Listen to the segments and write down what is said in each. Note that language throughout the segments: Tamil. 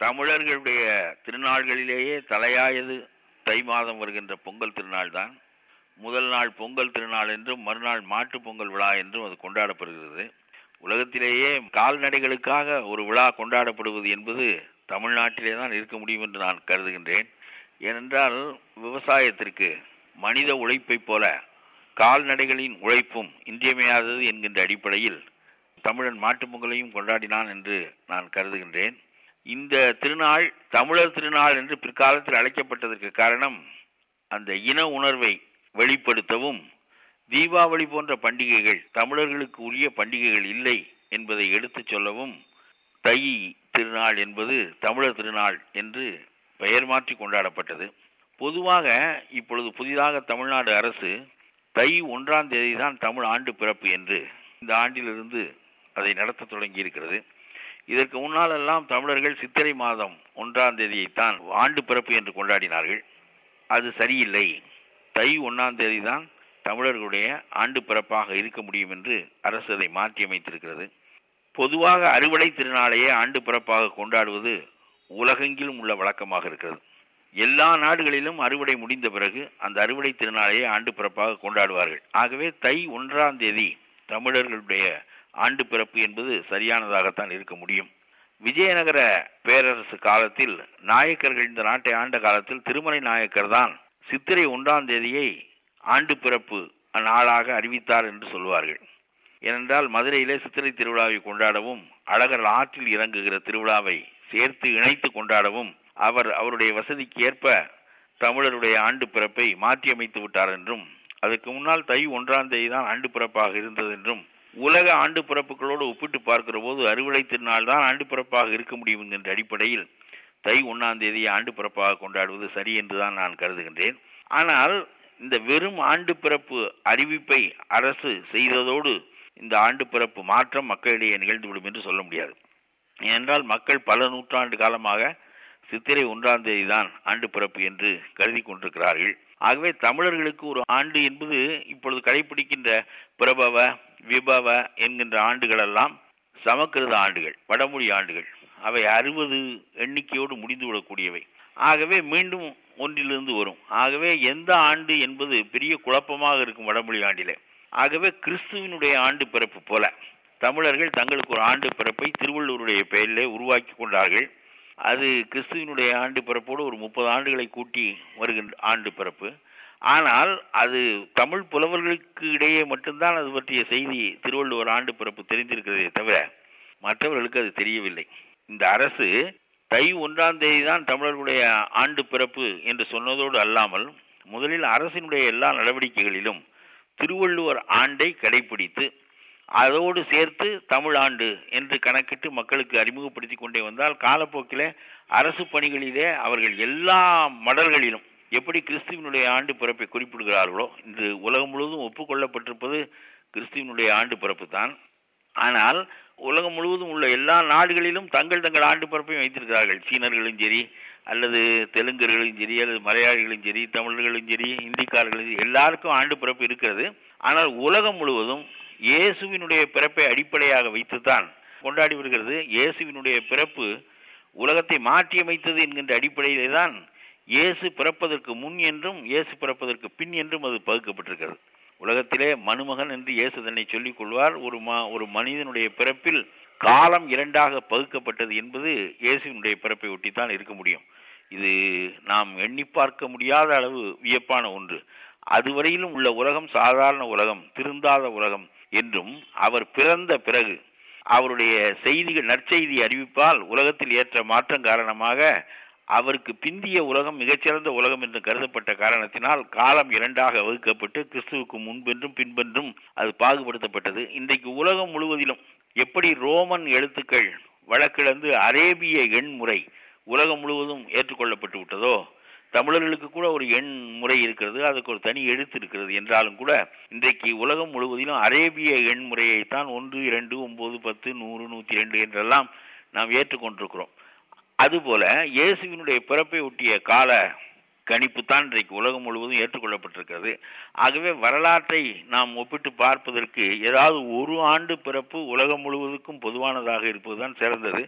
தமிழர்களுடைய திருநாள்களிலேயே தலையாயது தை மாதம் வருகின்ற பொங்கல் திருநாள் தான் முதல் நாள் பொங்கல் திருநாள் என்றும் மறுநாள் மாட்டு பொங்கல் விழா என்றும் அது கொண்டாடப்படுகிறது உலகத்திலேயே கால்நடைகளுக்காக ஒரு விழா கொண்டாடப்படுவது என்பது தமிழ்நாட்டிலே தான் இருக்க முடியும் என்று நான் கருதுகின்றேன் ஏனென்றால் விவசாயத்திற்கு மனித உழைப்பைப் போல கால்நடைகளின் உழைப்பும் இன்றியமையாதது என்கின்ற அடிப்படையில் தமிழன் மாட்டுப் பொங்கலையும் கொண்டாடினான் என்று நான் கருதுகின்றேன் இந்த திருநாள் தமிழர் திருநாள் என்று பிற்காலத்தில் அழைக்கப்பட்டதற்கு காரணம் அந்த இன உணர்வை வெளிப்படுத்தவும் தீபாவளி போன்ற பண்டிகைகள் தமிழர்களுக்கு உரிய பண்டிகைகள் இல்லை என்பதை எடுத்துச் சொல்லவும் தை திருநாள் என்பது தமிழர் திருநாள் என்று பெயர் மாற்றி கொண்டாடப்பட்டது பொதுவாக இப்பொழுது புதிதாக தமிழ்நாடு அரசு தை ஒன்றாம் தேதி தான் தமிழ் ஆண்டு பிறப்பு என்று இந்த ஆண்டிலிருந்து அதை நடத்த தொடங்கி இருக்கிறது இதற்கு முன்னால் எல்லாம் தமிழர்கள் சித்திரை மாதம் ஒன்றாம் தேதியைத்தான் ஆண்டு பிறப்பு என்று கொண்டாடினார்கள் அது சரியில்லை தை ஒன்றாம் தேதி தான் தமிழர்களுடைய ஆண்டு பிறப்பாக இருக்க முடியும் என்று அரசு அதை மாற்றி அமைத்திருக்கிறது பொதுவாக அறுவடை திருநாளையே ஆண்டு பிறப்பாக கொண்டாடுவது உலகெங்கிலும் உள்ள வழக்கமாக இருக்கிறது எல்லா நாடுகளிலும் அறுவடை முடிந்த பிறகு அந்த அறுவடை திருநாளையே ஆண்டு பிறப்பாக கொண்டாடுவார்கள் ஆகவே தை ஒன்றாம் தேதி தமிழர்களுடைய ஆண்டு பிறப்பு என்பது சரியானதாகத்தான் இருக்க முடியும் விஜயநகர பேரரசு காலத்தில் நாயக்கர்கள் இந்த நாட்டை ஆண்ட காலத்தில் திருமலை நாயக்கர் தான் சித்திரை ஒன்றாம் தேதியை ஆண்டு பிறப்பு நாளாக அறிவித்தார் என்று சொல்வார்கள் ஏனென்றால் மதுரையிலே சித்திரை திருவிழாவை கொண்டாடவும் அழகர் ஆற்றில் இறங்குகிற திருவிழாவை சேர்த்து இணைத்து கொண்டாடவும் அவர் அவருடைய வசதிக்கு ஏற்ப தமிழருடைய ஆண்டு பிறப்பை மாற்றி அமைத்து விட்டார் என்றும் அதற்கு முன்னால் தை ஒன்றாம் தேதி தான் ஆண்டு பிறப்பாக இருந்தது என்றும் உலக ஆண்டு பிறப்புகளோடு ஒப்பிட்டு பார்க்கிற போது அறுவடை திருநாள் தான் ஆண்டு பிறப்பாக இருக்க முடியும் என்ற அடிப்படையில் தை ஒன்றாம் தேதியை ஆண்டு பிறப்பாக கொண்டாடுவது சரி என்றுதான் நான் கருதுகின்றேன் ஆனால் இந்த வெறும் ஆண்டு பிறப்பு அறிவிப்பை அரசு செய்ததோடு இந்த ஆண்டு பிறப்பு மாற்றம் மக்களிடையே நிகழ்ந்துவிடும் என்று சொல்ல முடியாது ஏனென்றால் மக்கள் பல நூற்றாண்டு காலமாக சித்திரை ஒன்றாம் தேதி தான் ஆண்டு பிறப்பு என்று கருதி கொண்டிருக்கிறார்கள் ஆகவே தமிழர்களுக்கு ஒரு ஆண்டு என்பது இப்பொழுது கடைபிடிக்கின்ற பிரபவ விபவ என்கின்ற ஆண்டுகள் எல்லாம் சமக்கிருத ஆண்டுகள் வடமொழி ஆண்டுகள் அவை அறுபது எண்ணிக்கையோடு முடிந்துவிடக்கூடியவை ஆகவே மீண்டும் ஒன்றிலிருந்து வரும் ஆகவே எந்த ஆண்டு என்பது பெரிய குழப்பமாக இருக்கும் வடமொழி ஆண்டிலே ஆகவே கிறிஸ்துவனுடைய ஆண்டு பிறப்பு போல தமிழர்கள் தங்களுக்கு ஒரு ஆண்டு பிறப்பை திருவள்ளூருடைய பெயரிலே உருவாக்கி கொண்டார்கள் அது கிறிஸ்துவனுடைய ஆண்டு பிறப்போடு ஒரு முப்பது ஆண்டுகளை கூட்டி வருகின்ற ஆண்டு பிறப்பு ஆனால் அது தமிழ் புலவர்களுக்கு இடையே மட்டும்தான் அது பற்றிய செய்தி திருவள்ளுவர் ஆண்டு பிறப்பு தெரிந்திருக்கிறதே தவிர மற்றவர்களுக்கு அது தெரியவில்லை இந்த அரசு தை ஒன்றாம் தேதி தான் தமிழர்களுடைய ஆண்டு பிறப்பு என்று சொன்னதோடு அல்லாமல் முதலில் அரசினுடைய எல்லா நடவடிக்கைகளிலும் திருவள்ளுவர் ஆண்டை கடைபிடித்து அதோடு சேர்த்து தமிழ் ஆண்டு என்று கணக்கிட்டு மக்களுக்கு அறிமுகப்படுத்தி கொண்டே வந்தால் காலப்போக்கில் அரசு பணிகளிலே அவர்கள் எல்லா மடல்களிலும் எப்படி கிறிஸ்துவனுடைய ஆண்டு பிறப்பை குறிப்பிடுகிறார்களோ இன்று உலகம் முழுவதும் ஒப்புக்கொள்ளப்பட்டிருப்பது கிறிஸ்துவனுடைய ஆண்டு பிறப்பு தான் ஆனால் உலகம் முழுவதும் உள்ள எல்லா நாடுகளிலும் தங்கள் தங்கள் ஆண்டு பிறப்பையும் வைத்திருக்கிறார்கள் சீனர்களும் சரி அல்லது தெலுங்கர்களும் சரி அல்லது மலையாளிகளும் சரி தமிழர்களும் சரி இந்திக்காரர்களும் சரி எல்லாருக்கும் ஆண்டு பிறப்பு இருக்கிறது ஆனால் உலகம் முழுவதும் இயேசுவினுடைய பிறப்பை அடிப்படையாக வைத்துத்தான் கொண்டாடி வருகிறது இயேசுவினுடைய பிறப்பு உலகத்தை மாற்றியமைத்தது என்கின்ற அடிப்படையிலே தான் இயேசு பிறப்பதற்கு முன் என்றும் இயேசு பிறப்பதற்கு பின் என்றும் அது பகுக்கப்பட்டிருக்கிறது உலகத்திலே மனுமகன் என்று இயேசு தன்னை சொல்லிக் கொள்வார் ஒரு மா ஒரு மனிதனுடைய பிறப்பில் காலம் இரண்டாக பகுக்கப்பட்டது என்பது இயேசுவினுடைய பிறப்பை ஒட்டித்தான் இருக்க முடியும் இது நாம் எண்ணி பார்க்க முடியாத அளவு வியப்பான ஒன்று அதுவரையிலும் உள்ள உலகம் சாதாரண உலகம் திருந்தாத உலகம் என்றும் அவர் பிறந்த பிறகு அவருடைய செய்திகள் நற்செய்தி அறிவிப்பால் உலகத்தில் ஏற்ற மாற்றம் காரணமாக அவருக்கு பிந்திய உலகம் மிகச்சிறந்த உலகம் என்று கருதப்பட்ட காரணத்தினால் காலம் இரண்டாக வகுக்கப்பட்டு கிறிஸ்துவுக்கு முன்பென்றும் பின்பென்றும் அது பாகுபடுத்தப்பட்டது இன்றைக்கு உலகம் முழுவதிலும் எப்படி ரோமன் எழுத்துக்கள் வழக்கிழந்து அரேபிய எண் முறை உலகம் முழுவதும் ஏற்றுக்கொள்ளப்பட்டு விட்டதோ தமிழர்களுக்கு கூட ஒரு எண் முறை இருக்கிறது அதுக்கு ஒரு தனி எழுத்து இருக்கிறது என்றாலும் கூட இன்றைக்கு உலகம் முழுவதிலும் அரேபிய எண் முறையைத்தான் ஒன்று இரண்டு ஒன்பது பத்து நூறு நூற்றி ரெண்டு என்றெல்லாம் நாம் ஏற்றுக்கொண்டிருக்கிறோம் அதுபோல இயேசுவினுடைய பிறப்பை ஒட்டிய கால கணிப்பு தான் இன்றைக்கு உலகம் முழுவதும் ஏற்றுக்கொள்ளப்பட்டிருக்கிறது ஆகவே வரலாற்றை நாம் ஒப்பிட்டு பார்ப்பதற்கு ஏதாவது ஒரு ஆண்டு பிறப்பு உலகம் முழுவதுக்கும் பொதுவானதாக இருப்பதுதான் சிறந்தது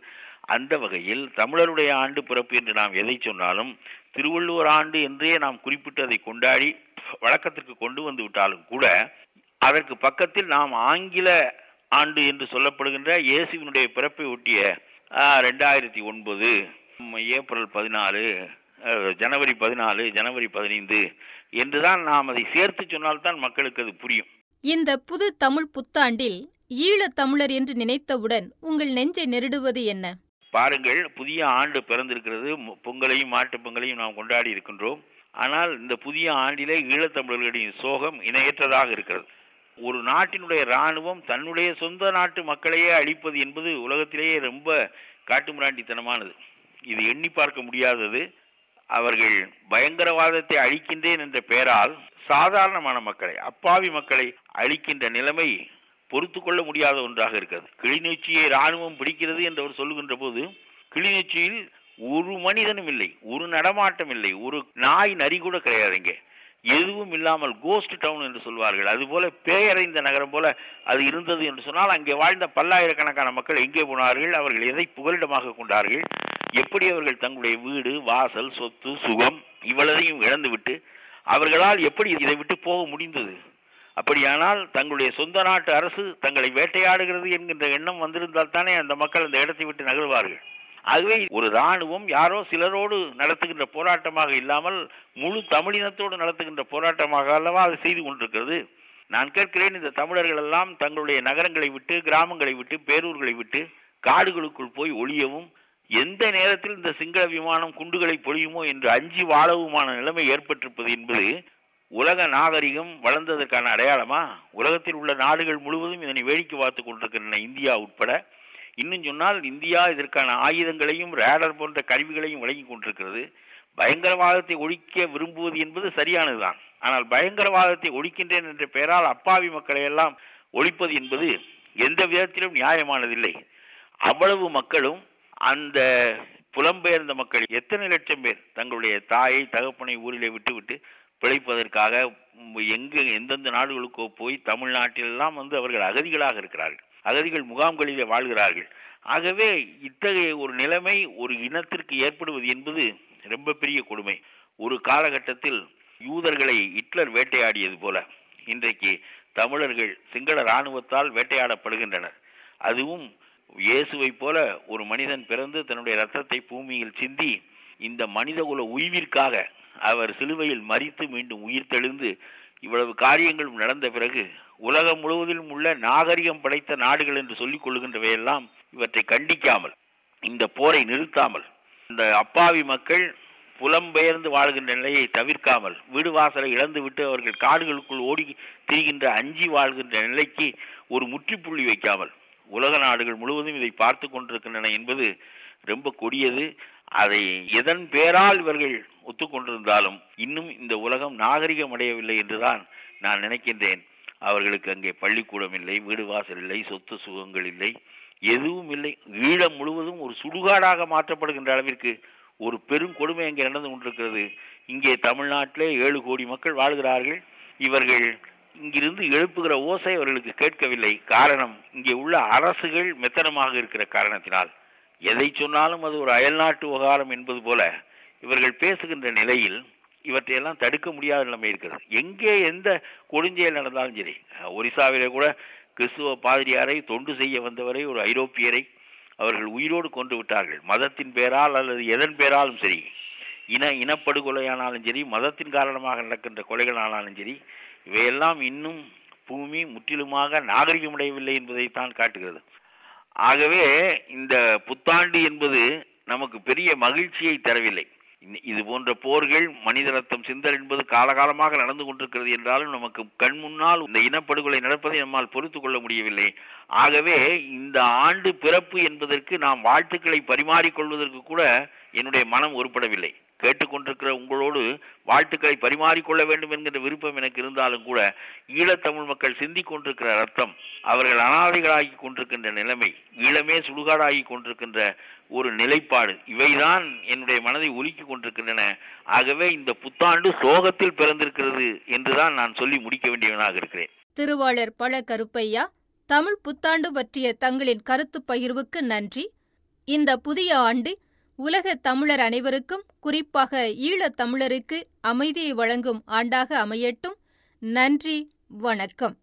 அந்த வகையில் தமிழருடைய ஆண்டு பிறப்பு என்று நாம் எதை சொன்னாலும் திருவள்ளுவர் ஆண்டு என்றே நாம் குறிப்பிட்டு அதை கொண்டாடி வழக்கத்திற்கு கொண்டு வந்து விட்டாலும் கூட அதற்கு பக்கத்தில் நாம் ஆங்கில ஆண்டு என்று சொல்லப்படுகின்ற இயேசுவினுடைய பிறப்பை ஒட்டிய ரெண்டாயிரத்தி ஒன்பது ஏப்ரல் பதினாலு ஜனவரி பதினாலு ஜனவரி பதினைந்து என்றுதான் நாம் அதை சேர்த்து சொன்னால்தான் மக்களுக்கு அது புரியும் இந்த புது தமிழ் புத்தாண்டில் ஈழத் தமிழர் என்று நினைத்தவுடன் உங்கள் நெஞ்சை நெருடுவது என்ன பாருங்கள் புதிய ஆண்டு பிறந்திருக்கிறது பொங்கலையும் மாட்டு பொங்கலையும் நாம் கொண்டாடி இருக்கின்றோம் ஆனால் இந்த புதிய ஆண்டிலே ஈழத்தமிழர்களின் சோகம் இணையற்றதாக இருக்கிறது ஒரு நாட்டினுடைய இராணுவம் தன்னுடைய சொந்த நாட்டு மக்களையே அழிப்பது என்பது உலகத்திலேயே ரொம்ப காட்டுமிராண்டித்தனமானது இது எண்ணி பார்க்க முடியாதது அவர்கள் பயங்கரவாதத்தை அழிக்கின்றேன் என்ற பெயரால் சாதாரணமான மக்களை அப்பாவி மக்களை அழிக்கின்ற நிலைமை பொறுத்து கொள்ள முடியாத ஒன்றாக இருக்கிறது கிளிநொச்சியை இராணுவம் பிடிக்கிறது என்று அவர் சொல்லுகின்ற போது கிளிநொச்சியில் ஒரு மனிதனும் இல்லை ஒரு நடமாட்டம் இல்லை ஒரு நாய் நரி கூட கிடையாது இங்கே எதுவும் இல்லாமல் கோஸ்ட் டவுன் என்று சொல்வார்கள் அதுபோல பேயறைந்த நகரம் போல அது இருந்தது என்று சொன்னால் அங்கே வாழ்ந்த பல்லாயிரக்கணக்கான மக்கள் எங்கே போனார்கள் அவர்கள் எதை புகலிடமாக கொண்டார்கள் எப்படி அவர்கள் தங்களுடைய வீடு வாசல் சொத்து சுகம் இவ்வளதையும் இழந்துவிட்டு அவர்களால் எப்படி இதை விட்டு போக முடிந்தது அப்படியானால் தங்களுடைய சொந்த நாட்டு அரசு தங்களை வேட்டையாடுகிறது என்கின்ற எண்ணம் வந்திருந்தால் தானே அந்த மக்கள் அந்த இடத்தை விட்டு நகர்வார்கள் ஆகவே ஒரு இராணுவம் யாரோ சிலரோடு நடத்துகின்ற போராட்டமாக இல்லாமல் முழு தமிழினத்தோடு நடத்துகின்ற போராட்டமாக அல்லவா அது செய்து கொண்டிருக்கிறது நான் கேட்கிறேன் இந்த தமிழர்கள் எல்லாம் தங்களுடைய நகரங்களை விட்டு கிராமங்களை விட்டு பேரூர்களை விட்டு காடுகளுக்குள் போய் ஒளியவும் எந்த நேரத்தில் இந்த சிங்கள விமானம் குண்டுகளை பொழியுமோ என்று அஞ்சி வாழவுமான நிலைமை ஏற்பட்டிருப்பது என்பது உலக நாகரிகம் வளர்ந்ததற்கான அடையாளமா உலகத்தில் உள்ள நாடுகள் முழுவதும் இதனை வேடிக்கை பார்த்து கொண்டிருக்கின்றன இந்தியா உட்பட இன்னும் சொன்னால் இந்தியா இதற்கான ஆயுதங்களையும் ரேடர் போன்ற கருவிகளையும் வழங்கி கொண்டிருக்கிறது பயங்கரவாதத்தை ஒழிக்க விரும்புவது என்பது சரியானதுதான் ஆனால் பயங்கரவாதத்தை ஒழிக்கின்றேன் என்ற பெயரால் அப்பாவி மக்களை எல்லாம் ஒழிப்பது என்பது எந்த விதத்திலும் நியாயமானதில்லை அவ்வளவு மக்களும் அந்த புலம்பெயர்ந்த மக்கள் எத்தனை லட்சம் பேர் தங்களுடைய தாயை தகப்பனை ஊரிலே விட்டுவிட்டு பிழைப்பதற்காக எங்கு எந்தெந்த நாடுகளுக்கோ போய் தமிழ்நாட்டிலெல்லாம் வந்து அவர்கள் அகதிகளாக இருக்கிறார்கள் அகதிகள் முகாம்களிலே வாழ்கிறார்கள் ஆகவே இத்தகைய ஒரு நிலைமை ஒரு இனத்திற்கு ஏற்படுவது என்பது ரொம்ப பெரிய கொடுமை ஒரு காலகட்டத்தில் யூதர்களை ஹிட்லர் வேட்டையாடியது போல இன்றைக்கு தமிழர்கள் சிங்கள இராணுவத்தால் வேட்டையாடப்படுகின்றனர் அதுவும் இயேசுவை போல ஒரு மனிதன் பிறந்து தன்னுடைய ரத்தத்தை பூமியில் சிந்தி இந்த மனிதகுல உய்விற்காக அவர் சிலுவையில் மறித்து மீண்டும் உயிர் தெழுந்து இவ்வளவு காரியங்களும் நடந்த பிறகு உலகம் முழுவதிலும் உள்ள நாகரிகம் படைத்த நாடுகள் என்று சொல்லிக் கொள்ளுகின்றவையெல்லாம் இவற்றை கண்டிக்காமல் இந்த போரை நிறுத்தாமல் இந்த அப்பாவி மக்கள் புலம்பெயர்ந்து வாழ்கின்ற நிலையை தவிர்க்காமல் வீடு வாசலை இழந்துவிட்டு அவர்கள் காடுகளுக்குள் ஓடி திரிகின்ற அஞ்சி வாழ்கின்ற நிலைக்கு ஒரு முற்றுப்புள்ளி வைக்காமல் உலக நாடுகள் முழுவதும் இதை பார்த்து கொண்டிருக்கின்றன என்பது ரொம்ப கொடியது அதை எதன் பேரால் இவர்கள் ஒத்துக்கொண்டிருந்தாலும் இன்னும் இந்த உலகம் நாகரிகம் அடையவில்லை என்றுதான் நான் நினைக்கின்றேன் அவர்களுக்கு அங்கே பள்ளிக்கூடம் இல்லை வீடு வாசல் இல்லை சொத்து சுகங்கள் இல்லை எதுவும் இல்லை ஈழம் முழுவதும் ஒரு சுடுகாடாக மாற்றப்படுகின்ற அளவிற்கு ஒரு பெரும் கொடுமை அங்கே நடந்து கொண்டிருக்கிறது இங்கே தமிழ்நாட்டிலே ஏழு கோடி மக்கள் வாழ்கிறார்கள் இவர்கள் இங்கிருந்து எழுப்புகிற ஓசை அவர்களுக்கு கேட்கவில்லை காரணம் இங்கே உள்ள அரசுகள் மெத்தனமாக இருக்கிற காரணத்தினால் எதை சொன்னாலும் அது ஒரு அயல்நாட்டு விவகாரம் என்பது போல இவர்கள் பேசுகின்ற நிலையில் இவற்றையெல்லாம் தடுக்க முடியாத நிலைமை இருக்கிறது எங்கே எந்த கொடுஞ்செயல் நடந்தாலும் சரி ஒரிசாவிலே கூட கிறிஸ்துவ பாதிரியாரை தொண்டு செய்ய வந்தவரை ஒரு ஐரோப்பியரை அவர்கள் உயிரோடு கொண்டு விட்டார்கள் மதத்தின் பேரால் அல்லது எதன் பேராலும் சரி இன இனப்படுகொலையானாலும் சரி மதத்தின் காரணமாக நடக்கின்ற கொலைகளானாலும் சரி இவையெல்லாம் இன்னும் பூமி முற்றிலுமாக நாகரிகமடையவில்லை என்பதைத்தான் காட்டுகிறது ஆகவே இந்த புத்தாண்டு என்பது நமக்கு பெரிய மகிழ்ச்சியை தரவில்லை இது போன்ற போர்கள் மனித ரத்தம் சிந்தல் என்பது காலகாலமாக நடந்து கொண்டிருக்கிறது என்றாலும் நமக்கு கண் முன்னால் இந்த இனப்படுகொலை நடப்பதை நம்மால் பொறுத்து கொள்ள முடியவில்லை ஆகவே இந்த ஆண்டு பிறப்பு என்பதற்கு நாம் வாழ்த்துக்களை பரிமாறிக்கொள்வதற்கு கூட என்னுடைய மனம் உருப்படவில்லை கேட்டுக்கொண்டிருக்கிற உங்களோடு வாழ்த்துக்களை பரிமாறிக்கொள்ள வேண்டும் என்கிற விருப்பம் எனக்கு இருந்தாலும் கூட ஈழத்தமிழ் மக்கள் சிந்திக் கொண்டிருக்கிற ரத்தம் அவர்கள் அனாதைகளாகி கொண்டிருக்கின்ற நிலைமை ஈழமே சுடுகாடாகி கொண்டிருக்கின்ற ஒரு நிலைப்பாடு இவைதான் என்னுடைய மனதை உலுக்கி கொண்டிருக்கின்றன ஆகவே இந்த புத்தாண்டு சோகத்தில் பிறந்திருக்கிறது என்றுதான் நான் சொல்லி முடிக்க வேண்டியவனாக இருக்கிறேன் திருவாளர் பழ கருப்பையா தமிழ் புத்தாண்டு பற்றிய தங்களின் கருத்து பகிர்வுக்கு நன்றி இந்த புதிய ஆண்டு உலக தமிழர் அனைவருக்கும் குறிப்பாக ஈழத் தமிழருக்கு அமைதியை வழங்கும் ஆண்டாக அமையட்டும் நன்றி வணக்கம்